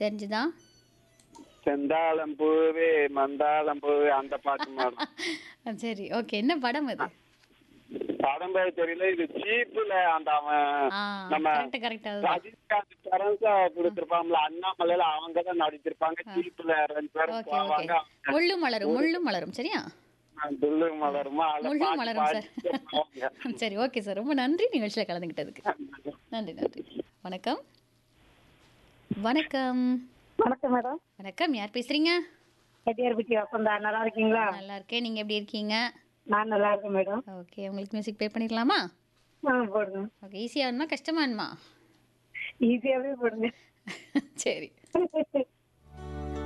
தெரிஞ்சுதா செந்தாளம் பூவே மந்தாளம் பூவே அந்த பாட்டு மேடம் ஆ, சரி ஓகே என்ன படம் அது படம் பேர் தெரியல இது சீப்புல அந்த அவன் ஆ நம்ம கரெக்ட் கரெக்ட் அதுதான் ரஜினிகாந்த் பரன்ஸா கொடுத்திருப்பாங்கல்ல அண்ணாமலையில அவங்க தான் நடிச்சிருப்பாங்க சீப்புல ரெண்டு பேரும் ஓகே போவாங்க ஓகே முள்ளும் மலரும் முள்ளும் மலரும் சரியா துள்ளு மலருமா அதுல முள்ளும் பாட்டு மலரும் சார் பாடிட்டே போவாங்க. சரி ஓகே சார் ரொம்ப நன்றி நிகழ்ச்சியில் கலந்துக்கிட்டதுக்கு நன்றி நன்றி வணக்கம் வணக்கம் வணக்கம் மேடம் வணக்கம் யார் பேசுறீங்க செட்டியார் பிட்டி வசந்தா நல்லா இருக்கீங்களா நல்லா இருக்கேன் நீங்க எப்படி இருக்கீங்க நான் நல்லா இருக்கேன் மேடம் ஓகே உங்களுக்கு மியூசிக் ப்ளே பண்ணிடலாமா ஆ போடுங்க ஓகே ஈஸியாக வேணுமா கஷ்டமா வேணுமா ஈஸியாவே போடுங்க சரி